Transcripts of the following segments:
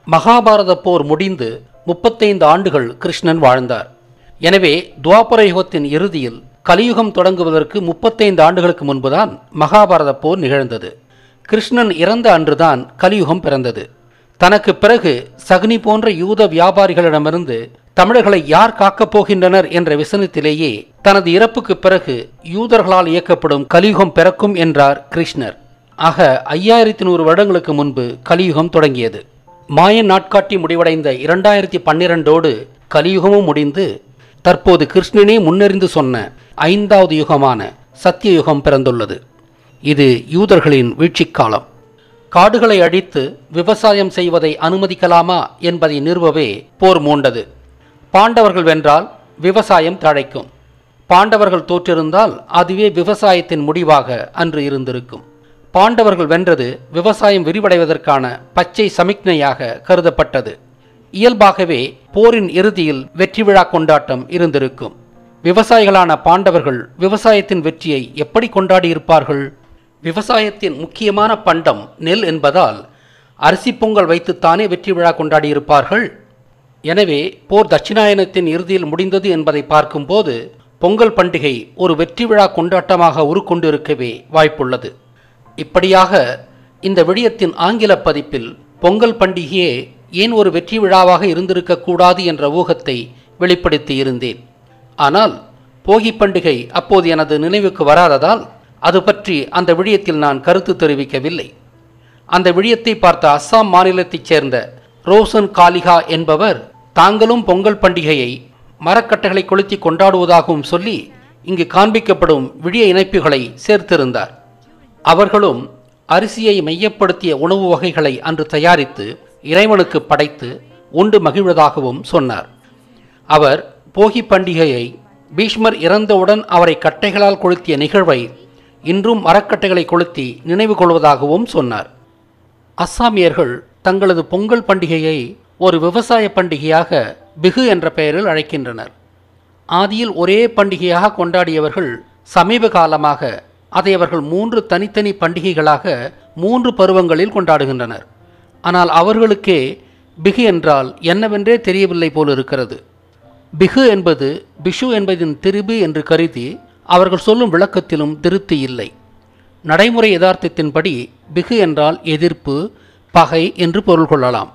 மகாபாரத போர் முடிந்து முப்பத்தைந்து ஆண்டுகள் கிருஷ்ணன் வாழ்ந்தார் எனவே துவாபர யுகத்தின் இறுதியில் கலியுகம் தொடங்குவதற்கு முப்பத்தைந்து ஆண்டுகளுக்கு முன்புதான் மகாபாரத போர் நிகழ்ந்தது கிருஷ்ணன் இறந்த அன்றுதான் கலியுகம் பிறந்தது தனக்கு பிறகு சகுனி போன்ற யூத வியாபாரிகளிடமிருந்து தமிழர்களை யார் காக்கப் போகின்றனர் என்ற விசனத்திலேயே தனது இறப்புக்கு பிறகு யூதர்களால் இயக்கப்படும் கலியுகம் பிறக்கும் என்றார் கிருஷ்ணர் ஆக ஐயாயிரத்தி நூறு வருடங்களுக்கு முன்பு கலியுகம் தொடங்கியது மாயன் நாட்காட்டி முடிவடைந்த இரண்டாயிரத்தி பன்னிரண்டோடு கலியுகமும் முடிந்து தற்போது கிருஷ்ணனே முன்னறிந்து சொன்ன ஐந்தாவது யுகமான சத்திய யுகம் பிறந்துள்ளது இது யூதர்களின் வீழ்ச்சிக் காலம் காடுகளை அழித்து விவசாயம் செய்வதை அனுமதிக்கலாமா என்பதை நிறுவவே போர் மூண்டது பாண்டவர்கள் வென்றால் விவசாயம் தழைக்கும் பாண்டவர்கள் தோற்றிருந்தால் அதுவே விவசாயத்தின் முடிவாக அன்று இருந்திருக்கும் பாண்டவர்கள் வென்றது விவசாயம் விரிவடைவதற்கான பச்சை சமிக்ஞையாக கருதப்பட்டது இயல்பாகவே போரின் இறுதியில் வெற்றி விழா கொண்டாட்டம் இருந்திருக்கும் விவசாயிகளான பாண்டவர்கள் விவசாயத்தின் வெற்றியை எப்படி கொண்டாடியிருப்பார்கள் விவசாயத்தின் முக்கியமான பண்டம் நெல் என்பதால் அரிசி பொங்கல் வைத்துத்தானே வெற்றி விழா கொண்டாடியிருப்பார்கள் எனவே போர் தட்சிணாயனத்தின் இறுதியில் முடிந்தது என்பதை பார்க்கும்போது பொங்கல் பண்டிகை ஒரு வெற்றி விழா கொண்டாட்டமாக உருக்கொண்டிருக்கவே வாய்ப்புள்ளது இப்படியாக இந்த விடயத்தின் ஆங்கில பதிப்பில் பொங்கல் பண்டிகையே ஏன் ஒரு வெற்றி விழாவாக இருந்திருக்கக்கூடாது என்ற ஊகத்தை வெளிப்படுத்தி இருந்தேன் ஆனால் போகி பண்டிகை அப்போது எனது நினைவுக்கு வராததால் அது பற்றி அந்த விடயத்தில் நான் கருத்து தெரிவிக்கவில்லை அந்த விடயத்தை பார்த்த அஸ்ஸாம் மாநிலத்தைச் சேர்ந்த ரோசன் காலிகா என்பவர் தாங்களும் பொங்கல் பண்டிகையை மரக்கட்டைகளை கொளுத்தி கொண்டாடுவதாகவும் சொல்லி இங்கு காண்பிக்கப்படும் விடிய இணைப்புகளை சேர்த்திருந்தார் அவர்களும் அரிசியை மையப்படுத்திய உணவு வகைகளை அன்று தயாரித்து இறைவனுக்கு படைத்து உண்டு மகிழ்வதாகவும் சொன்னார் அவர் போகி பண்டிகையை பீஷ்மர் இறந்தவுடன் அவரை கட்டைகளால் கொளுத்திய நிகழ்வை இன்றும் மரக்கட்டைகளை கொளுத்தி நினைவு கொள்வதாகவும் சொன்னார் அஸ்ஸாமியர்கள் தங்களது பொங்கல் பண்டிகையை ஒரு விவசாய பண்டிகையாக பிகு என்ற பெயரில் அழைக்கின்றனர் ஆதியில் ஒரே பண்டிகையாக கொண்டாடியவர்கள் சமீப காலமாக அதை அவர்கள் மூன்று தனித்தனி பண்டிகைகளாக மூன்று பருவங்களில் கொண்டாடுகின்றனர் ஆனால் அவர்களுக்கே பிகு என்றால் என்னவென்றே தெரியவில்லை போல் இருக்கிறது பிகு என்பது பிஷு என்பதின் திரிபு என்று கருதி அவர்கள் சொல்லும் விளக்கத்திலும் திருப்தி இல்லை நடைமுறை யதார்த்தத்தின்படி பிகு என்றால் எதிர்ப்பு பகை என்று பொருள் கொள்ளலாம்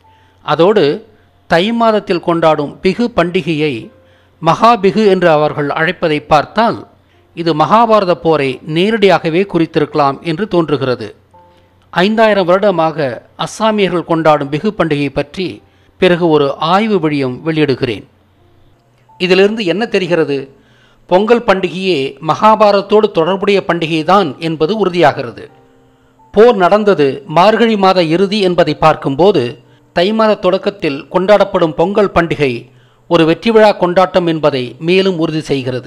அதோடு தை மாதத்தில் கொண்டாடும் பிகு பண்டிகையை மகாபிகு என்று அவர்கள் அழைப்பதை பார்த்தால் இது மகாபாரத போரை நேரடியாகவே குறித்திருக்கலாம் என்று தோன்றுகிறது ஐந்தாயிரம் வருடமாக அஸ்ஸாமியர்கள் கொண்டாடும் பிகு பண்டிகை பற்றி பிறகு ஒரு ஆய்வு விழியம் வெளியிடுகிறேன் இதிலிருந்து என்ன தெரிகிறது பொங்கல் பண்டிகையே மகாபாரதத்தோடு தொடர்புடைய பண்டிகைதான் என்பது உறுதியாகிறது போர் நடந்தது மார்கழி மாத இறுதி என்பதை பார்க்கும்போது தை மாத தொடக்கத்தில் கொண்டாடப்படும் பொங்கல் பண்டிகை ஒரு வெற்றி விழா கொண்டாட்டம் என்பதை மேலும் உறுதி செய்கிறது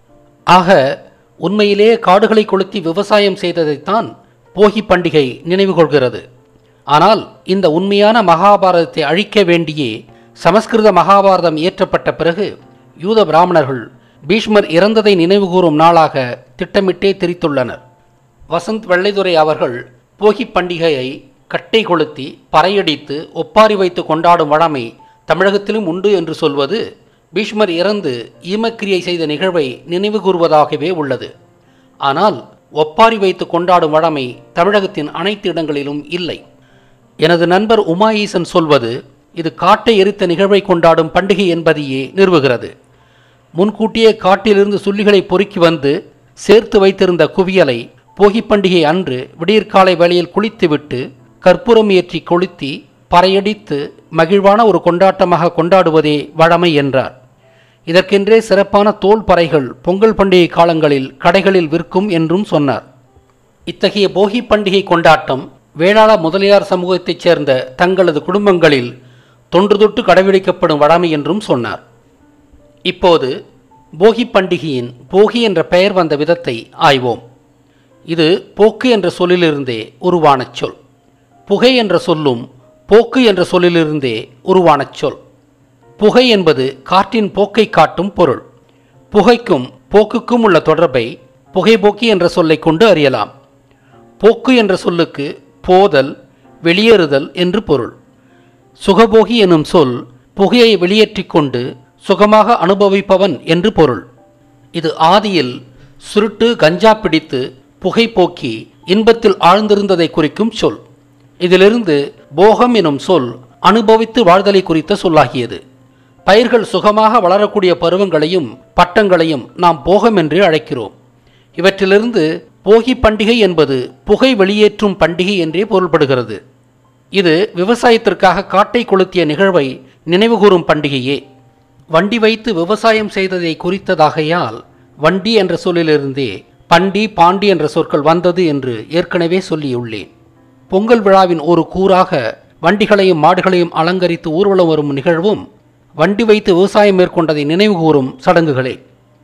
ஆக உண்மையிலே காடுகளை கொளுத்தி விவசாயம் செய்ததைத்தான் போகி பண்டிகை நினைவு கொள்கிறது ஆனால் இந்த உண்மையான மகாபாரதத்தை அழிக்க வேண்டியே சமஸ்கிருத மகாபாரதம் இயற்றப்பட்ட பிறகு யூத பிராமணர்கள் பீஷ்மர் இறந்ததை நினைவுகூரும் நாளாக திட்டமிட்டே திரித்துள்ளனர் வசந்த் வெள்ளைதுரை அவர்கள் போகி பண்டிகையை கட்டை கொளுத்தி பறையடித்து ஒப்பாரி வைத்து கொண்டாடும் வழமை தமிழகத்திலும் உண்டு என்று சொல்வது பீஷ்மர் இறந்து ஈமக்கிரியை செய்த நிகழ்வை நினைவு கூறுவதாகவே உள்ளது ஆனால் ஒப்பாரி வைத்து கொண்டாடும் வழமை தமிழகத்தின் அனைத்து இடங்களிலும் இல்லை எனது நண்பர் உமா ஈசன் சொல்வது இது காட்டை எரித்த நிகழ்வை கொண்டாடும் பண்டிகை என்பதையே நிறுவுகிறது முன்கூட்டியே காட்டிலிருந்து சுள்ளிகளை பொறுக்கி வந்து சேர்த்து வைத்திருந்த குவியலை போகி பண்டிகை அன்று விடியற்காலை வேளையில் குளித்துவிட்டு கற்பூரம் ஏற்றி கொளுத்தி பறையடித்து மகிழ்வான ஒரு கொண்டாட்டமாக கொண்டாடுவதே வழமை என்றார் இதற்கென்றே சிறப்பான தோல் பறைகள் பொங்கல் பண்டிகை காலங்களில் கடைகளில் விற்கும் என்றும் சொன்னார் இத்தகைய போகி பண்டிகை கொண்டாட்டம் வேளாள முதலியார் சமூகத்தைச் சேர்ந்த தங்களது குடும்பங்களில் தொன்று தொட்டு கடைபிடிக்கப்படும் வழமை என்றும் சொன்னார் இப்போது போகி பண்டிகையின் போகி என்ற பெயர் வந்த விதத்தை ஆய்வோம் இது போக்கு என்ற சொல்லிலிருந்தே உருவான சொல் புகை என்ற சொல்லும் போக்கு என்ற சொல்லிலிருந்தே உருவான சொல் புகை என்பது காற்றின் போக்கை காட்டும் பொருள் புகைக்கும் போக்குக்கும் உள்ள தொடர்பை புகைபோக்கி என்ற சொல்லை கொண்டு அறியலாம் போக்கு என்ற சொல்லுக்கு போதல் வெளியேறுதல் என்று பொருள் சுகபோகி எனும் சொல் புகையை வெளியேற்றிக் கொண்டு சுகமாக அனுபவிப்பவன் என்று பொருள் இது ஆதியில் சுருட்டு கஞ்சா பிடித்து புகை போக்கி இன்பத்தில் ஆழ்ந்திருந்ததை குறிக்கும் சொல் இதிலிருந்து போகம் எனும் சொல் அனுபவித்து வாழ்தலை குறித்த சொல்லாகியது பயிர்கள் சுகமாக வளரக்கூடிய பருவங்களையும் பட்டங்களையும் நாம் போகம் என்று அழைக்கிறோம் இவற்றிலிருந்து போகி பண்டிகை என்பது புகை வெளியேற்றும் பண்டிகை என்றே பொருள்படுகிறது இது விவசாயத்திற்காக காட்டை கொளுத்திய நிகழ்வை நினைவுகூரும் பண்டிகையே வண்டி வைத்து விவசாயம் செய்ததை குறித்ததாகையால் வண்டி என்ற சொல்லிலிருந்தே பண்டி பாண்டி என்ற சொற்கள் வந்தது என்று ஏற்கனவே சொல்லியுள்ளேன் பொங்கல் விழாவின் ஒரு கூறாக வண்டிகளையும் மாடுகளையும் அலங்கரித்து ஊர்வலம் வரும் நிகழ்வும் வண்டி வைத்து விவசாயம் மேற்கொண்டதை நினைவுகூரும் சடங்குகளே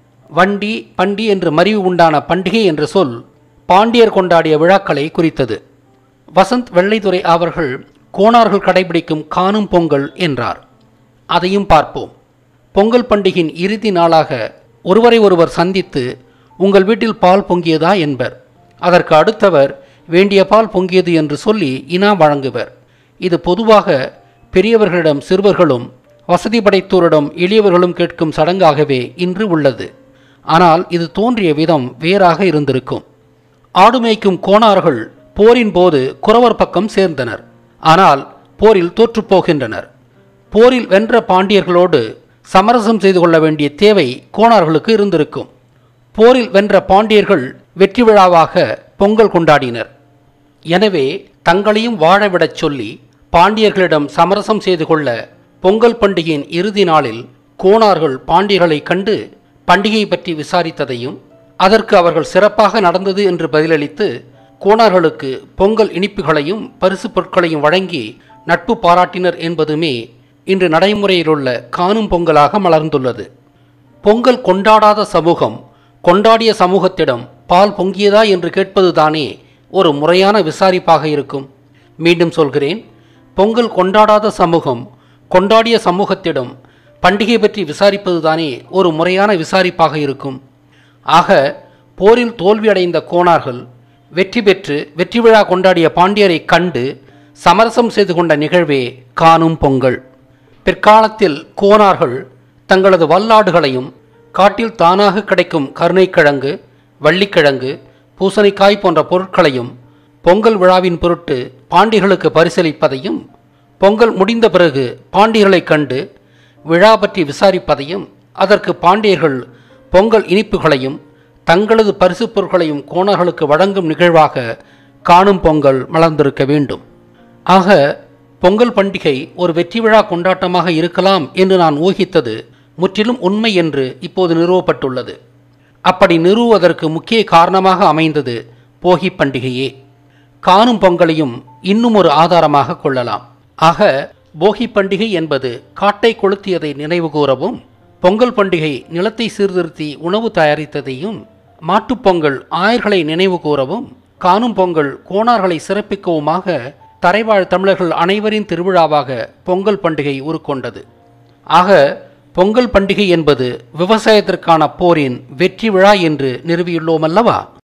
வண்டி பண்டி என்று மறிவு உண்டான பண்டிகை என்ற சொல் பாண்டியர் கொண்டாடிய விழாக்களை குறித்தது வசந்த் வெள்ளைத்துறை அவர்கள் கோணார்கள் கடைபிடிக்கும் காணும் பொங்கல் என்றார் அதையும் பார்ப்போம் பொங்கல் பண்டிகையின் இறுதி நாளாக ஒருவரை ஒருவர் சந்தித்து உங்கள் வீட்டில் பால் பொங்கியதா என்பர் அதற்கு அடுத்தவர் வேண்டிய பால் பொங்கியது என்று சொல்லி இனா வழங்குவர் இது பொதுவாக பெரியவர்களிடம் சிறுவர்களும் வசதி படைத்தோரிடம் எளியவர்களும் கேட்கும் சடங்காகவே இன்று உள்ளது ஆனால் இது தோன்றிய விதம் வேறாக இருந்திருக்கும் ஆடு மேய்க்கும் கோணார்கள் போரின் போது குறவர் பக்கம் சேர்ந்தனர் ஆனால் போரில் தோற்றுப்போகின்றனர் போரில் வென்ற பாண்டியர்களோடு சமரசம் செய்து கொள்ள வேண்டிய தேவை கோணார்களுக்கு இருந்திருக்கும் போரில் வென்ற பாண்டியர்கள் வெற்றி விழாவாக பொங்கல் கொண்டாடினர் எனவே தங்களையும் வாழவிடச் சொல்லி பாண்டியர்களிடம் சமரசம் செய்து கொள்ள பொங்கல் பண்டிகையின் இறுதி நாளில் கோணார்கள் பாண்டியர்களை கண்டு பண்டிகை பற்றி விசாரித்ததையும் அதற்கு அவர்கள் சிறப்பாக நடந்தது என்று பதிலளித்து கோணார்களுக்கு பொங்கல் இனிப்புகளையும் பரிசு பொருட்களையும் வழங்கி நட்பு பாராட்டினர் என்பதுமே இன்று நடைமுறையிலுள்ள காணும் பொங்கலாக மலர்ந்துள்ளது பொங்கல் கொண்டாடாத சமூகம் கொண்டாடிய சமூகத்திடம் பால் பொங்கியதா என்று கேட்பதுதானே ஒரு முறையான விசாரிப்பாக இருக்கும் மீண்டும் சொல்கிறேன் பொங்கல் கொண்டாடாத சமூகம் கொண்டாடிய சமூகத்திடம் பண்டிகை பற்றி விசாரிப்பதுதானே ஒரு முறையான விசாரிப்பாக இருக்கும் ஆக போரில் தோல்வியடைந்த கோணார்கள் வெற்றி பெற்று வெற்றி விழா கொண்டாடிய பாண்டியரை கண்டு சமரசம் செய்து கொண்ட நிகழ்வே காணும் பொங்கல் பிற்காலத்தில் கோணார்கள் தங்களது வல்லாடுகளையும் காட்டில் தானாக கிடைக்கும் கருணைக்கிழங்கு வள்ளிக்கிழங்கு பூசணிக்காய் போன்ற பொருட்களையும் பொங்கல் விழாவின் பொருட்டு பாண்டியர்களுக்கு பரிசளிப்பதையும் பொங்கல் முடிந்த பிறகு பாண்டியர்களைக் கண்டு விழா பற்றி விசாரிப்பதையும் அதற்கு பாண்டியர்கள் பொங்கல் இனிப்புகளையும் தங்களது பரிசுப் பொருட்களையும் கோணர்களுக்கு வழங்கும் நிகழ்வாக காணும் பொங்கல் மலர்ந்திருக்க வேண்டும் ஆக பொங்கல் பண்டிகை ஒரு வெற்றி விழா கொண்டாட்டமாக இருக்கலாம் என்று நான் ஊகித்தது முற்றிலும் உண்மை என்று இப்போது நிறுவப்பட்டுள்ளது அப்படி நிறுவுவதற்கு முக்கிய காரணமாக அமைந்தது போகி பண்டிகையே காணும் பொங்கலையும் இன்னும் ஒரு ஆதாரமாக கொள்ளலாம் ஆக போகி பண்டிகை என்பது காட்டை கொளுத்தியதை நினைவு கூறவும் பொங்கல் பண்டிகை நிலத்தை சீர்திருத்தி உணவு தயாரித்ததையும் மாட்டுப் பொங்கல் ஆயர்களை நினைவு கூறவும் காணும் பொங்கல் கோணார்களை சிறப்பிக்கவுமாக தரைவாழ் தமிழர்கள் அனைவரின் திருவிழாவாக பொங்கல் பண்டிகை உருக்கொண்டது ஆக பொங்கல் பண்டிகை என்பது விவசாயத்திற்கான போரின் வெற்றி விழா என்று நிறுவியுள்ளோம் அல்லவா